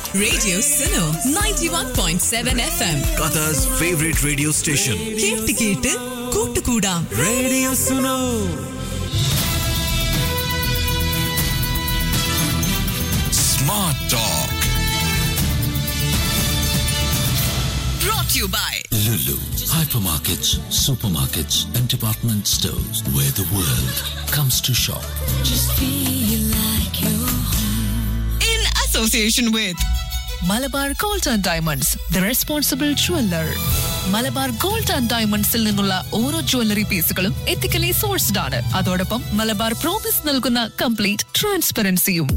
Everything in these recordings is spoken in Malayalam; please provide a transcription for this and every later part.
Radio Suno 91.7 FM. Qatar's favorite radio station. കേട്ട് കേട്ട് കൂട്ടുകൂടാം Radio Suno. Smart Talk. brought to you by Lulu, hypermarkets, supermarkets, and department stores where the world comes to shop. in association with Malabar gold and diamonds the responsible jeweller Malabar gold and ഡയമണ്ട്സിൽ നിന്നുള്ള ഓരോ ജ്വല്ലറി പീസുകളും എത്തിക്കലി സോഴ്സ്ഡ് ആണ് അതോടൊപ്പം മലബാർ പ്രോമിസ് നൽകുന്ന കംപ്ലീറ്റ് ട്രാൻസ്പെറൻസിയും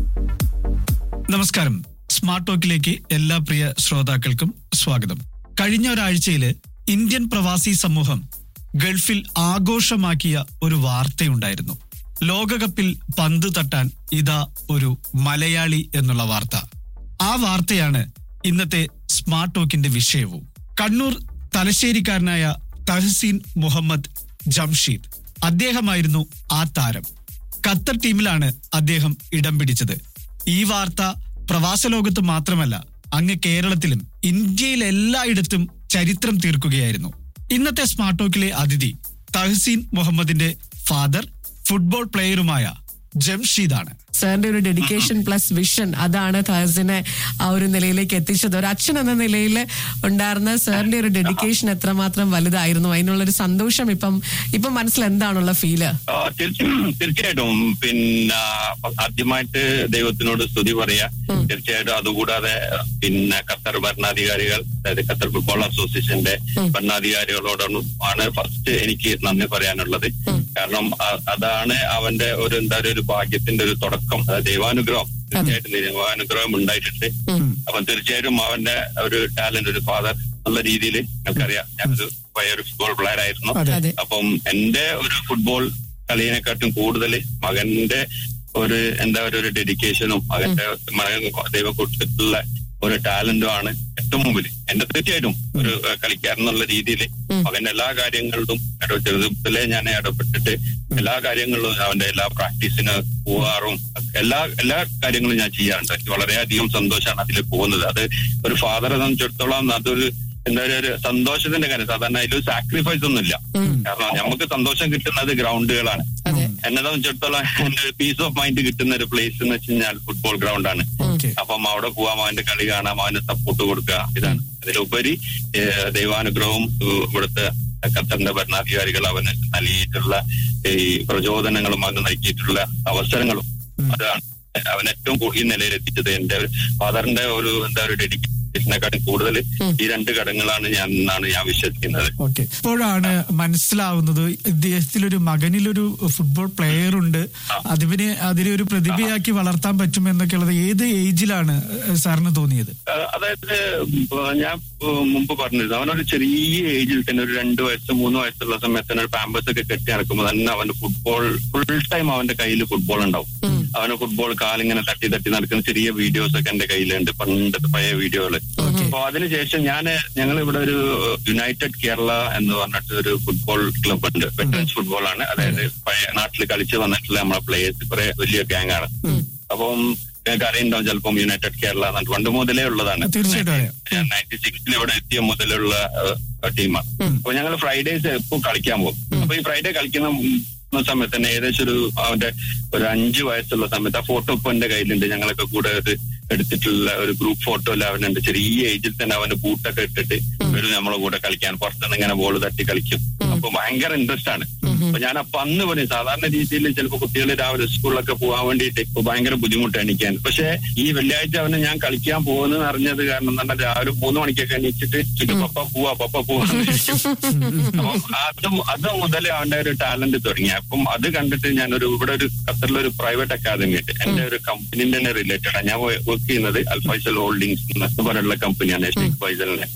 നമസ്കാരം സ്മാർട്ട് ടോക്കിലേക്ക് എല്ലാ പ്രിയ ശ്രോതാക്കൾക്കും സ്വാഗതം കഴിഞ്ഞ ഒരാഴ്ചയില് ഇന്ത്യൻ പ്രവാസി സമൂഹം ഗൾഫിൽ ആഘോഷമാക്കിയ ഒരു വാർത്തയുണ്ടായിരുന്നു ലോകകപ്പിൽ പന്ത് തട്ടാൻ ഇതാ ഒരു മലയാളി എന്നുള്ള വാർത്ത ആ വാർത്തയാണ് ഇന്നത്തെ സ്മാർട്ട് ടോക്കിന്റെ വിഷയവും കണ്ണൂർ തലശ്ശേരിക്കാരനായ തഹസീൻ മുഹമ്മദ് ജംഷീദ് അദ്ദേഹമായിരുന്നു ആ താരം ഖത്തർ ടീമിലാണ് അദ്ദേഹം ഇടം പിടിച്ചത് ഈ വാർത്ത പ്രവാസ ലോകത്ത് മാത്രമല്ല അങ്ങ് കേരളത്തിലും ഇന്ത്യയിൽ എല്ലായിടത്തും ചരിത്രം തീർക്കുകയായിരുന്നു ഇന്നത്തെ സ്മാർട്ട് ടോക്കിലെ അതിഥി തഹസീൻ മുഹമ്മദിന്റെ ഫാദർ ഫുട്ബോൾ പ്ലെയറുമായ ജംഷീദാണ് സാറിന്റെ ഒരു ഡെഡിക്കേഷൻ പ്ലസ് വിഷൻ അതാണ് തഹസിനെ ആ ഒരു നിലയിലേക്ക് എത്തിച്ചത് ഒരു അച്ഛൻ എന്ന നിലയിൽ ഉണ്ടായിരുന്ന സാറിന്റെ ഒരു ഡെഡിക്കേഷൻ എത്രമാത്രം വലുതായിരുന്നു അതിനുള്ള ഒരു സന്തോഷം ഇപ്പം ഇപ്പം മനസ്സിൽ എന്താണുള്ള ഫീല് ആ, തീർച്ച- തീർച്ചയായിട്ടും പിന്നെ ആദ്യമായിട്ട് ദൈവത്തിനോട് സ്തുതി പറയാ തീർച്ചയായിട്ടും അതുകൂടാതെ പിന്നെ ഖത്തർ ഭരണാധികാരികൾ അതായത് ഖത്തർ ഫുട്ബോൾ അസോസിയേഷന്റെ ഭരണാധികാരികളോടാണ് ആണ് ഫസ്റ്റ് എനിക്ക് നന്ദി പറയാനുള്ളത് കാരണം അ- അതാണ് അവന്റെ ഒരു എന്താ പറയുക ഒരു ഭാഗ്യത്തിന്റെ ഒരു തുടക്കം അതായത് ദൈവാനുഗ്രഹം തീർച്ചയായിട്ടും ദൈവാനുഗ്രഹം ഉണ്ടായിട്ടുണ്ട് അപ്പൊ തീർച്ചയായിട്ടും അവന്റെ ഒരു ടാലന്റ് ഒരു ഫാദർ നല്ല രീതിയിൽ നമുക്കറിയാം ഞാനൊരു പഴയ ഒരു ഫുട്ബോൾ പ്ലെയർ ആയിരുന്നു അതെ അപ്പം എന്റെ ഒരു ഫുട്ബോൾ കളിയെക്കാട്ടും കൂടുതൽ മകന്റെ ഒരു എന്താ പറയുക ഒരു ഡെഡിക്കേഷനും മകന്റെ മകൻ ദൈവം കൊടുത്തിട്ടുള്ള ഒരു ടാലന്റും ആണ് ഏറ്റവും മുമ്പിൽ എന്റെ തീർച്ചയായിട്ടും ഒരു ഏഹ്, കളിക്കാരൻ എന്നുള്ള രീതിയിൽ മകന്റെ എല്ലാ കാര്യങ്ങളിലും ഇട- ചെറുപ്പത്തിലെ ഞാൻ ഇടപെട്ടിട്ട് എല്ലാ കാര്യങ്ങളിലും അവന്റെ എല്ലാ പ്രാക്ടീസിന് പോവാറും എല്ലാ എല്ലാ കാര്യങ്ങളും ഞാൻ ചെയ്യാറുണ്ട് എനിക്ക് വളരെയധികം സന്തോഷമാണ് അതിൽ പോകുന്നത് അത് ഒരു ഫാദറെ സംബന്ധിച്ചിടത്തോളം അതൊരു എന്താ പറയുക ഒരു സന്തോഷത്തിന്റെ കാര്യം സാധാരണ അതിൽ സാക്രിഫൈസ് ഒന്നുമില്ല കാരണം നമുക്ക് സന്തോഷം കിട്ടുന്നത് ഗ്രൗണ്ടുകളാണ് അതെ എന്നെ സംബന്ധിച്ചിടത്തോളം എന്റെ പീസ് ഓഫ് മൈൻഡ് കിട്ടുന്ന ഒരു പ്ലേസ് എന്ന് വെച്ച് കഴിഞ്ഞാൽ ഫുട്ബോൾ ഗ്രൗണ്ടാണ് ഓക്കെ അപ്പം അവിടെ പോവാം അവന്റെ കളി കാണാം അവന് സപ്പോർട്ട് കൊടുക്കുക ഇതാണ് അതിലുപരി ഏഹ്, ദൈവാനുഗ്രഹവും ഏഹ്, ഇവിടുത്തെ ഖത്തറിന്റെ ഭരണാധികാരികൾ അവന് നൽകിയിട്ടുള്ള ഈ പ്രചോദനങ്ങളും അവന് നൽകിയിട്ടുള്ള അവസരങ്ങളും അതാണ് അവൻ ഏറ്റവും കൂ- ഈ നിലയിൽ എത്തിച്ചത് എന്റെ ഫാദറിന്റെ ഒരു എന്താ ഒരു ഡെഡിക്കേഷനെക്കാട്ടും കൂടുതൽ ഈ രണ്ട് ഘടകങ്ങളാണ് ഞാൻ എന്നാണ് ഞാൻ വിശ്വസിക്കുന്നത് ഓക്കെ ഇപ്പോഴാണ് മനസ്സിലാവുന്നത് ഇദ്ദേഹത്തിലൊരു മകനിലൊരു ഫുട്ബോൾ പ്ലെയർ ഉണ്ട് അതിനെ അതിനെ ഒരു പ്രതിഭയാക്കി വളർത്താൻ പറ്റും എന്നൊക്കെ ഉള്ളത് ഏത് ഏജിലാണ് സാറിന് തോന്നിയത് ആ, അതായത് ഉം, ഞാൻ ഉം, മുമ്പ് പറഞ്ഞിരുന്നു അവനൊരു ചെറിയ ഏജിൽ തന്നെ ഒരു രണ്ട് വയസ്സ് മൂന്ന് വയസ്സുള്ള സമയത്ത് തന്നെ ഒരു പാമ്പേഴ്സ് ഒക്കെ കെട്ടി നടക്കുമ്പോൾ തന്നെ അവന്റെ ഫുട്ബോൾ ഫുൾ ടൈം അവന്റെ കയ്യിൽ ഫുട്ബോൾ ഉണ്ടാവും അവന് ഫുട്ബോൾ കാലിങ്ങനെ തട്ടി തട്ടി നടക്കുന്ന ചെറിയ വീഡിയോസ് ഒക്കെ എന്റെ കയ്യിലുണ്ട് പണ്ടത്തെ പഴയ വീഡിയോകള് അപ്പൊ അതിനുശേഷം ഞാൻ ഞങ്ങൾ ഇവിടെ ഒരു യുണൈറ്റഡ് കേരള എന്ന് പറഞ്ഞിട്ട് ഒരു ഫുട്ബോൾ ക്ലബ് ഉണ്ട് വെറ്ററൻസ് ഫുട്ബോൾ ആണ് അതായത് പഴയ നാട്ടിൽ കളിച്ച് വന്നിട്ടുള്ള നമ്മളെ പ്ലേയേഴ്സ് കുറെ വലിയ ഗ്യാങ് ആണ് അപ്പം നിങ്ങൾക്ക് അറിയുണ്ടാവും ചിലപ്പം യുണൈറ്റഡ് കേരള എന്ന് പണ്ട് മുതലേ ഉള്ളതാണ് തീർച്ചയായിട്ടും അറിയാം. ഞാൻ നയൻറ്റി സിക്സിൽ ഇവിടെ എത്തിയ മുതലുള്ള ടീമാണ് അപ്പൊ ഞങ്ങൾ ഫ്രൈഡേസ് എപ്പോൾ കളിക്കാൻ പോകും അപ്പൊ ഈ ഫ്രൈഡേ കളിക്കുന്ന ഉം സമയത്ത് തന്നെ ഏകദേശം ഒരു അവന്റെ ഒരു അഞ്ചു വയസ്സുള്ള സമയത്ത് ആ ഫോട്ടോ ഇപ്പൊ എന്റെ കയ്യിലുണ്ട് ഞങ്ങളൊക്കെ കൂടെ ഒരു എടുത്തിട്ടുള്ള ഒരു ഗ്രൂപ്പ് ഫോട്ടോ എല്ലാം അവനുണ്ട് ചെറിയ ഏജിൽ തന്നെ അവന്റെ ബൂട്ടൊക്കെ ഇട്ടിട്ട് ഒരു നമ്മളെ കൂടെ കളിക്കാൻ പുറത്തുനിന്ന് ഇങ്ങനെ ബോൾ തട്ടി കളിക്കും അപ്പൊ ഭയങ്കര ഇൻട്രസ്റ്റ് ആണ് അപ്പൊ ഞാൻ അപ്പൊ അന്ന് പറയും സാധാരണ രീതിയിൽ ചിലപ്പോ കുട്ടികൾ രാവിലെ സ്കൂളിലൊക്കെ പോകാൻ വേണ്ടിയിട്ട് ഇപ്പൊ ഭയങ്കര ബുദ്ധിമുട്ട് എണീക്കാൻ പക്ഷെ ഈ വെള്ളിയാഴ്ച അവന് ഞാൻ കളിക്കാൻ പോകുന്നത് അറിഞ്ഞത് കാരണം എന്താ രാവിലെ മൂന്ന് മണിക്കൊക്കെ എണീച്ചിട്ട് ഇത് പപ്പ പോവാ പപ്പ പോവാ എന്ന് വിളിക്കും. അപ്പം അത് മു- അത് മുതലേ അവന്റെ ഒരു ടാലന്റ് തുടങ്ങി അപ്പം അത് കണ്ടിട്ട് ഞാനൊരു ഇവിടെ ഒരു ഖത്തറിലൊരു പ്രൈവറ്റ് അക്കാദമി ഉണ്ട് എന്റെ ഒരു കമ്പനിന്റെ തന്നെ റിലേറ്റഡ് ആണ് ഞാൻ വർക്ക് ചെയ്യുന്നത് അൽഫൈസൽ ഹോൾഡിങ്സ് എന്ന് പറഞ്ഞിട്ടുള്ള കമ്പനിയാണ് ഷെയ്ഖ് ഫൈസലിന്റെ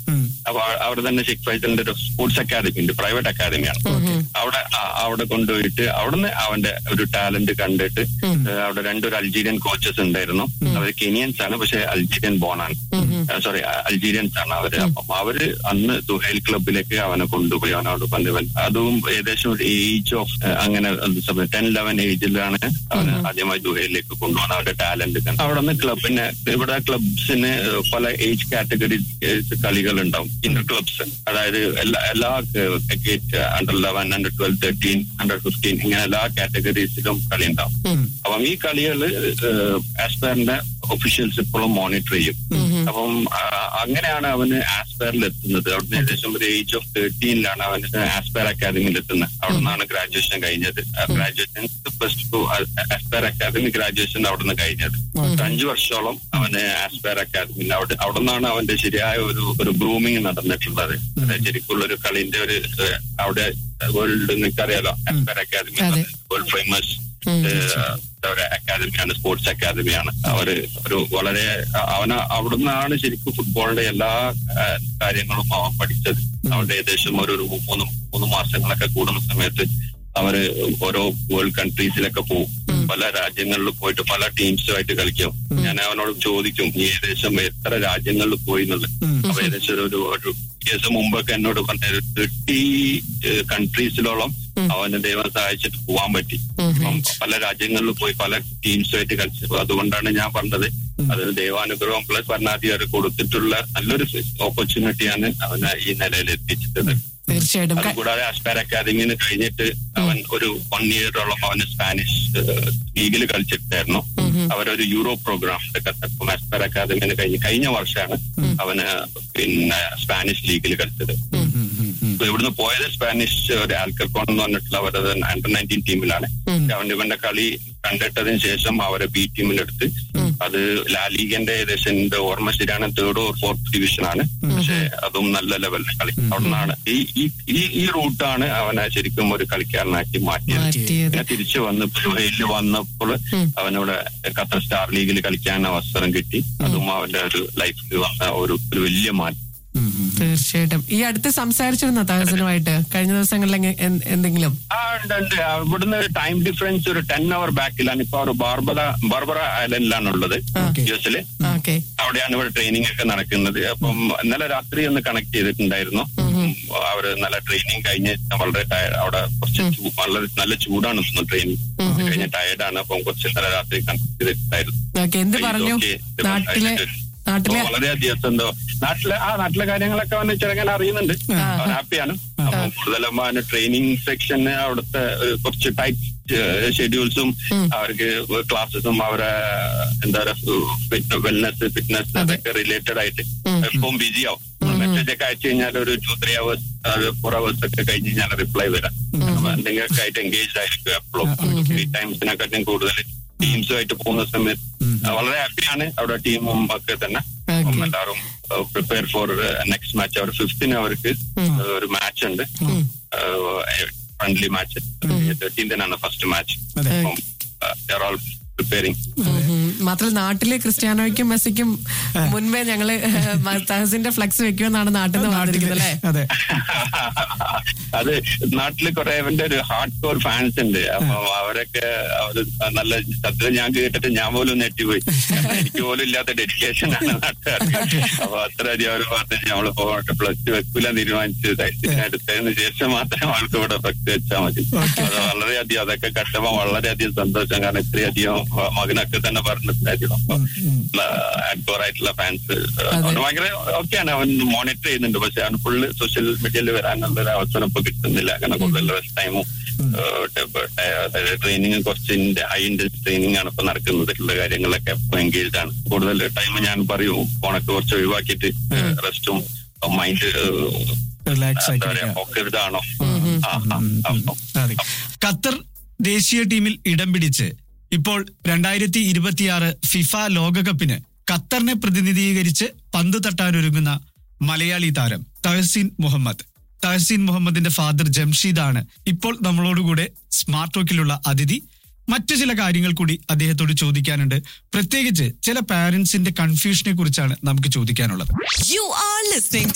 അപ്പൊ ആ- അവിടെ തന്നെ ഷെയ്ഖ് ഫൈസലിന്റെ ഒരു സ്പോർട്സ് അക്കാദമി ഉണ്ട് പ്രൈവറ്റ് അക്കാദമിയാണ് അവിടെ ആ- അവിടെ കൊണ്ടുപോയിട്ട് അവിടുന്ന് അവന്റെ ഒരു ടാലന്റ് കണ്ടിട്ട് ഏഹ് അവിടെ രണ്ടൊരു അൾജീരിയൻ കോച്ചസ് ഉണ്ടായിരുന്നു അവർ കെനിയൻസ് ആണ് പക്ഷെ അൾജീരിയൻ ബോൺ ആണ് സോറി അൾജീരിയൻസ് ആണ് അവര് അപ്പം അവര് അന്ന് ദുഹൈൽ ക്ലബിലേക്ക് അവനെ കൊണ്ടുപോയി അവനോട് പറഞ്ഞു "ഇവൻ അതും ഏകദേശം ഒരു ഏജ് ഓഫ് അങ്ങനെ ടെൻ ലെവൻ ഏജിലാണ് അവന് ആദ്യമായി ദുഹൈലിലേക്ക് കൊണ്ടുപോകുന്നത് അവരുടെ ടാലന്റ് കണ്ട് അവിടെ നിന്ന് ക്ലബിന് ഇവിടെ ക്ലബ്സിന് പല ഏജ് കാറ്റഗറി കളികൾ ഉണ്ടാവും ഇന്നർ ക്ലബ്സ് അതായത് എല്ലാ എല്ലാ cricket under eleven under twelve thirteen under fifteen ഇങ്ങനെ എല്ലാ കാറ്റഗറീസിലും കളി ഉണ്ടാവും അപ്പം ഈ കളികള് ആസ്പയറിന്റെ ഒഫീഷ്യൽസ് ഇപ്പോഴും മോണിറ്റർ ചെയ്യും അപ്പം ആ, അങ്ങനെയാണ് അവന് ആസ്പയറിൽ എത്തുന്നത് അവിടുന്ന് ഏകദേശം ഒരു ഏജ് ഓഫ് തേർട്ടീനിലാണ് അവന് ആസ്പയർ അക്കാദമിയിൽ എത്തുന്നത് അവിടെ നിന്നാണ് ഗ്രാജുവേഷൻ കഴിഞ്ഞത് graduation plus two Aspire academy graduation അവിടെ നിന്ന് കഴിഞ്ഞത് അഞ്ചു വർഷത്തോളം അവന് ആസ്പയർ അക്കാദമിയിൽ അവിടെ അവിടെ നിന്നാണ് അവന്റെ ശരിയായ ഒരു ഒരു ഗ്രൂമിങ് നടന്നിട്ടുള്ളത് അതായത് ശരിക്കുള്ള ഒരു കളിന്റെ ഒരു ഏഹ്, അവിടെ വേൾഡ് നിങ്ങൾക്കറിയാലോ ആസ്പയർ അക്കാദമി അതെ. വേൾഡ് ഫേമസ് ഒരു അക്കാദമിയാണ് സ്പോർട്സ് അക്കാദമിയാണ് അവര് ഒരു വളരെ അവന അവിടുന്നാണ് ശരിക്കും ഫുട്ബോളിന്റെ എല്ലാ ആ, കാര്യങ്ങളും അവൻ പഠിച്ചത് അവരുടെ ഏകദേശം ഒരു ഒരു മൂന്ന് മൂന്ന് മാസങ്ങളൊക്കെ കൂടുന്ന സമയത്ത് അവര് ഓരോ വേൾഡ് കൺട്രീസിലൊക്കെ പോകും പല രാജ്യങ്ങളിൽ പോയിട്ട് പല ടീംസുമായിട്ട് കളിക്കും ഞാൻ അവനോട് ചോദിക്കും ഈ ഏകദേശം എത്ര രാജ്യങ്ങളിൽ പോയി എന്നുള്ളത് അപ്പൊ ഏകദേശം ഒരു- ഒരു ഒരു ദിവസം മുമ്പൊക്കെ എന്നോട് പറഞ്ഞ തേർട്ടി കൺട്രീസിലോളം അവന് ദൈവം സഹായിച്ചിട്ട് പോവാൻ പറ്റി അപ്പം പല രാജ്യങ്ങളിൽ പോയി പല ടീംസുമായിട്ട് കളിച്ചു അതുകൊണ്ടാണ് ഞാൻ പറഞ്ഞത് അത് ദൈവാനുഗ്രഹം പ്ലസ് ഭരണാധികാരി കൊടുത്തിട്ടുള്ള നല്ലൊരു ഓപ്പർച്യൂണിറ്റിയാണ് അവനെ ഈ നിലയിൽ എത്തിച്ചത് തീർച്ചയായിട്ടും ക- അതുകൂടാതെ അസ്പയർ അക്കാദമിന്ന് കഴിഞ്ഞിട്ട് അവൻ ഒരു വൺ ഇയറോളം അവന് സ്പാനിഷ് ലീഗിൽ കളിച്ചിട്ടായിരുന്നു അവരൊരു യൂറോ പ്രോഗ്രാം അപ്പം അസ്പയർ അക്കാദമിന്ന് കഴിഞ്ഞ് കഴിഞ്ഞ വർഷമാണ് അവന് പിന്നെ സ്പാനിഷ് ലീഗിൽ കളിച്ചത് ഇപ്പൊ ഇവിടുന്ന് പോയത് സ്പാനിഷ് ഒരു ആൽക്കർക്കോൺ എന്ന് പറഞ്ഞിട്ടുള്ള അവരുടെ അണ്ടർ നയൻറ്റീൻ ടീമിലാണ് അവൻ ഇവന്റെ കളി കണ്ടിട്ടതിന് ശേഷം അവരെ ബി ടീമിലെടുത്ത് അത് ലാ ലീഗിന്റെ ഏകദേശം എന്റെ ഓർമ്മ ശരിയാണ് തേർഡ് ഓർ ഫോർത്ത് ഡിവിഷൻ ആണ് പക്ഷെ അതും നല്ല ലെവലിലെ കളി അവിടുന്നാണ് ഈ ഈ- ഈ ഈ റൂട്ടാണ് അവനെ ശരിക്കും ഒരു കളിക്കാരനാക്കി മാറ്റിയത് മാറ്റിയത്. പിന്നെ തിരിച്ചു വന്ന് ദുബൈയിൽ വന്നപ്പോൾ അവനവിടെ ഖത്തർ സ്റ്റാർ ലീഗിൽ കളിക്കാൻ അവസരം കിട്ടി അതും അവന്റെ ഒരു ലൈഫിൽ വന്ന ഒരു ഒരു വലിയ മാറ്റം തീർച്ചയായിട്ടും ഈ അടുത്ത് സംസാരിച്ചിരുന്നോ തഹസിനുമായിട്ട് കഴിഞ്ഞ ദിവസങ്ങളിൽ എങ്ങ- എന്ത്- എന്തെങ്കിലും ആ ഉണ്ട് ഉണ്ട് ആ, ഇവിടുന്ന് ഒരു ടൈം ഡിഫറൻസ് ഒരു ടെൻ അവർ ബാക്കിലാണ് ഇപ്പൊ അവർ ബാർബറ ബാർബറ ഐലൻഡിലാണ് ഉള്ളത് യു എസില് ഓക്കെ അവിടെയാണ് ഇവിടെ ട്രെയിനിങ് ഒക്കെ നടക്കുന്നത് അപ്പം ഇന്നലെ രാത്രി ഒന്ന് കണക്ട് ചെയ്തിട്ടുണ്ടായിരുന്നു അവര് നല്ല ട്രെയിനിങ് കഴിഞ്ഞ് വളരെ ടയർഡ് അവിടെ കുറച്ച് ചൂ- വളരെ നല്ല ചൂടാണ് ട്രെയിനിങ് കഴിഞ്ഞ ടയർഡാണ് അപ്പം കുറച്ച് ഇന്നലെ രാത്രി കണക്ട് ചെയ്തിട്ടുണ്ടായിരുന്നു ഓക്കെ എന്ത് പറഞ്ഞു ഓക്കേ. നാട്ടിലെ നാട്ടിലെ ഓ, വളരെയധികം എന്തോ നാട്ടിലെ ആ നാട്ടിലെ കാര്യങ്ങളൊക്കെ അവന് ചെറുങ്ങനെ അറിയുന്നുണ്ട് അവൻ ഹാപ്പിയാണ് അപ്പം കൂടുതലും അവന് ട്രെയിനിങ് സെക്ഷന് അവിടുത്തെ ഒരു കുറച്ച് ടൈറ്റ് ഷെഡ്യൂൾസും അവർക്ക് ക്ലാസ്സസും അവരെ എന്താ പറയുക വെൽനെസ് ഫിറ്റ്നസ് അതൊക്കെ റിലേറ്റഡ് ആയിട്ട് എപ്പം ബിസി ആവും മെസ്സേജ് ഒക്കെ അയച്ചു കഴിഞ്ഞാൽ ഒരു two three hours four hours ഒക്കെ കഴിഞ്ഞ് കഴിഞ്ഞാൽ റിപ്ലൈ വരാം അപ്പൊ എന്തെങ്കിലുമൊക്കെ ആയിട്ട് എൻഗേജ് ആയിരിക്കും എപ്പോഴും ഫ്രീ ടൈംസിനെക്കാട്ടും കൂടുതൽ ടീംസുമായിട്ട് പോകുന്ന സമയത്ത് വളരെ ഹാപ്പിയാണ് അവിടെ ടീമും ഒക്കെ തന്നെ അപ്പം എല്ലാവരും പ്രിപ്പയർ ഫോർ നെക്സ്റ്റ് മാച്ച് അവർ ഫിഫ്തിന് അവർക്ക് ഒരു മാച്ച് ഉണ്ട് ഫ്രണ്ട്ലി മാച്ച് തേർട്ടീൻതിനാണ് ഫസ്റ്റ് മാച്ച് അപ്പം ഓൾ പ്രിപ്പയറിംഗ് ഉം. മാത്രമല്ല നാട്ടിലെ ക്രിസ്ത്യാനോയ്ക്കും മെസ്സിക്കും മുൻപേ ഞങ്ങള് തഹസിന്റെ ഫ്ലെക്സ് വെക്കുമെന്നാണ് നാട്ടിൽ നിന്ന് വന്നിരിക്കുന്നത് അല്ലേ അതെ അത് നാട്ടില് കുറെ അവന്റെ ഒരു ഹാർഡ് കോർ ഫാൻസ് ഉണ്ട് അപ്പൊ അവരൊക്കെ അവര് നല്ല സത്യം ഞാൻ കേട്ടിട്ട് ഞാൻ പോലും നെറ്റിപ്പോയി കാരണം എനിക്ക് പോലും ഇല്ലാത്ത ഡെഡിക്കേഷൻ ആണ് നാട്ടുകാർക്ക് അപ്പൊ അത്രയധികം അവർ പറഞ്ഞ് നമ്മള് പോകട്ടെ പ്ലസ് ടു വെക്കൂല തീരുമാനിച്ചു എടുത്തതിന് ശേഷം മാത്രമേ ആൾക്ക് ഇവിടെ ഫ്ലക്സ് വെച്ചാൽ മതി അത് വളരെയധികം അതൊക്കെ കഷ്ടമോ വളരെയധികം സന്തോഷം കാരണം ഇത്രയധികം മ- മകനൊക്കെ തന്നെ പറഞ്ഞു ഇത്രയധികം ആക്ടോർ ആയിട്ടുള്ള ഫാൻസ് ഭയങ്കര ഓക്കെയാണ് അവൻ മോണിറ്റർ ചെയ്യുന്നുണ്ട് പക്ഷെ അവൻ ഫുള്ള് സോഷ്യൽ മീഡിയയിൽ വരാനുള്ള ഒരു അവസരം ഇപ്പൊ കിട്ടുന്നില്ല കാരണം കൂടുതൽ റെസ്റ്റ് ടൈമും ട്രെയിനിങ് കുറച്ച് ഹൈ ഇൻഡസ്ട്രി ട്രെയിനിങ് ആണ് ഇപ്പൊ നടക്കുന്നത് ഉള്ള കാര്യങ്ങളൊക്കെ എൻഗേജ് ആണ് കൂടുതൽ ടൈം ഞാൻ പറയും ഫോണൊക്കെ കുറച്ച് ഒഴിവാക്കിയിട്ട് റെസ്റ്റും മൈൻഡ് റിലാക്സ് എന്താ പറയാ ആയിട്ട് ഒക്കെ ഇതാണോ ആ ആ അപ്പം അതെ. ഖത്തർ ദേശീയ ടീമിൽ ഇടം പിടിച്ച് ഇപ്പോൾ രണ്ടായിരത്തി ഇരുപത്തിയാറ് ഫിഫ ലോകകപ്പിന് ഖത്തറിനെ പ്രതിനിധീകരിച്ച് പന്ത് തട്ടാനൊരുങ്ങുന്ന മലയാളി താരം തഹസീൻ മുഹമ്മദ് തഹസീൻ മുഹമ്മദിന്റെ ഫാദർ ജംഷീദാണ് ഇപ്പോൾ നമ്മളോടുകൂടെ സ്മാർട്ട് ടോക്കിലുള്ള അതിഥി മറ്റു ചില കാര്യങ്ങൾ കൂടി അദ്ദേഹത്തോട് ചോദിക്കാനുണ്ട് പ്രത്യേകിച്ച് ചില പാരന്റ്സിന്റെ കൺഫ്യൂഷനെ കുറിച്ചാണ് നമുക്ക് ചോദിക്കാനുള്ളത് You are listening